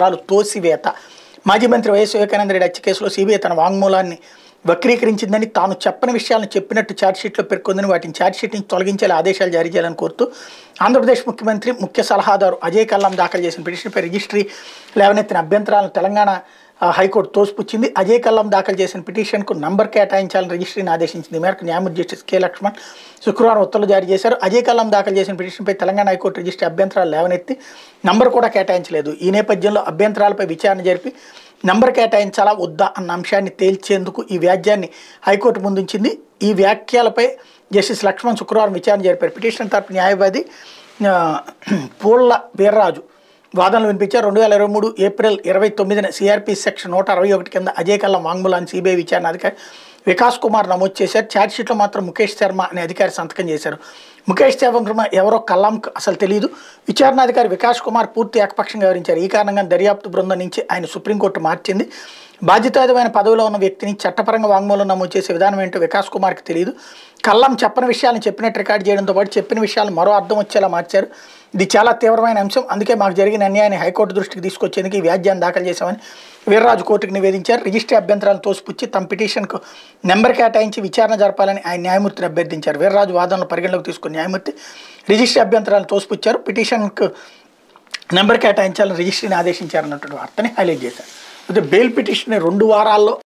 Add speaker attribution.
Speaker 1: పత్రాలు తోసివేత మాజీ మంత్రి వైఎస్ వివేకానంద రెడ్డి హత్య కేసులో సిబిఐ తన వాంగ్మూలాన్ని వక్రీకరించిందని తాను చెప్పని విషయాలను చెప్పినట్టు ఛార్జ్షీట్లో పేర్కొందని వాటిని ఛార్జ్షీట్ నుంచి తొలగించేలా ఆదేశాలు జారీ చేయాలని కోరుతూ ఆంధ్రప్రదేశ్ ముఖ్యమంత్రి ముఖ్య సలహాదారు అజయ్ కల్లాం దాఖలు చేసిన పిటిషన్పై రిజిస్ట్రీ లేవనెత్తిన అభ్యంతరాలను తెలంగాణ ఆ, హైకోర్టు తోసిపుచ్చింది అజయ్ కల్లాం దాఖలు చేసిన పిటిషన్కు నంబర్ కేటాయించాలని రిజిస్ట్రీని ఆదేశించింది ఈ మేరకు న్యాయమూర్తి జస్టిస్ కె లక్ష్మణ్ శుక్రవారం ఉత్తర్వులు జారీ చేశారు అజయ్ కల్లాం దాఖలు చేసిన పిటిషన్పై తెలంగాణ హైకోర్టు రిజిస్ట్రీ అభ్యంతరాలు లేవనెత్తి నంబర్ కూడా కేటాయించలేదు ఈ నేపథ్యంలో అభ్యంతరాలపై విచారణ జరిపి నంబర్ కేటాయించాలా వద్దా అన్న అంశాన్ని తేల్చేందుకు ఈ వ్యాజ్యాన్ని హైకోర్టు ముందుంచింది ఈ వ్యాఖ్యలపై జస్టిస్ లక్ష్మణ్ శుక్రవారం విచారణ జరిపారు పిటిషన్ తరపు న్యాయవాది ఆ, పూళ్ళ వీర్రాజు వాదనలు వినిపించారు రెండు వేల ఇరవై మూడు ఏప్రిల్ ఇరవై తొమ్మిదిన సిఆర్పి సెక్షన్ నూట అరవై ఒకటి కింద అజయ్ కల్లం వాంగ్మూలాన్ని సిబిఐ విచారణ అధికారి వికాస్ కుమార్ నమోదు చేశారు ఛార్జ్షీట్లో మాత్రం ముఖేష్ శర్మ అనే అధికారి సంతకం చేశారు ముఖేష్ శర్మ ఎవరో కల్లాంకు అసలు తెలియదు విచారణాధికారి వికాస్ కుమార్ పూర్తి ఏకపక్షంగా వివరించారు ఈ కారణంగా దర్యాప్తు బృందం నుంచి ఆయన సుప్రీంకోర్టు మార్చింది బాధ్యతాయుతమైన పదవిలో ఉన్న వ్యక్తిని చట్టపరంగా వాంగ్మూలం నమోదు చేసే విధానం ఏంటో వికాస్ కుమార్కి తెలియదు కల్లం చెప్పని విషయాలను చెప్పినట్టు రికార్డు చేయడంతో పాటు చెప్పిన విషయాలను మరో అర్థం వచ్చేలా మార్చారు ఇది చాలా తీవ్రమైన అంశం అందుకే మాకు జరిగిన అన్యాయాన్ని హైకోర్టు దృష్టికి తీసుకొచ్చేందుకు ఈ వ్యాజ్యాన్ని దాఖలు చేశామని వీర్రాజు కోర్టుకు నివేదించారు రిజిస్ట్రీ అభ్యంతరాలను తోసిపుచ్చి తమ పిటిషన్కు నెంబర్ కేటాయించి విచారణ జరపాలని ఆయన న్యాయమూర్తిని అభ్యర్థించారు వీర్రాజు వాదనలు పరిగణలోకి తీసుకున్న న్యాయమూర్తి రిజిస్ట్రీ అభ్యంతరాలను తోసిపుచ్చారు పిటిషన్కు నెంబర్ కేటాయించాలని రిజిస్ట్రీని ఆదేశించారన్నటువంటి వార్తని హైలైట్ చేశారు అయితే బెయిల్ పిటిషన్ రెండు వారాల్లో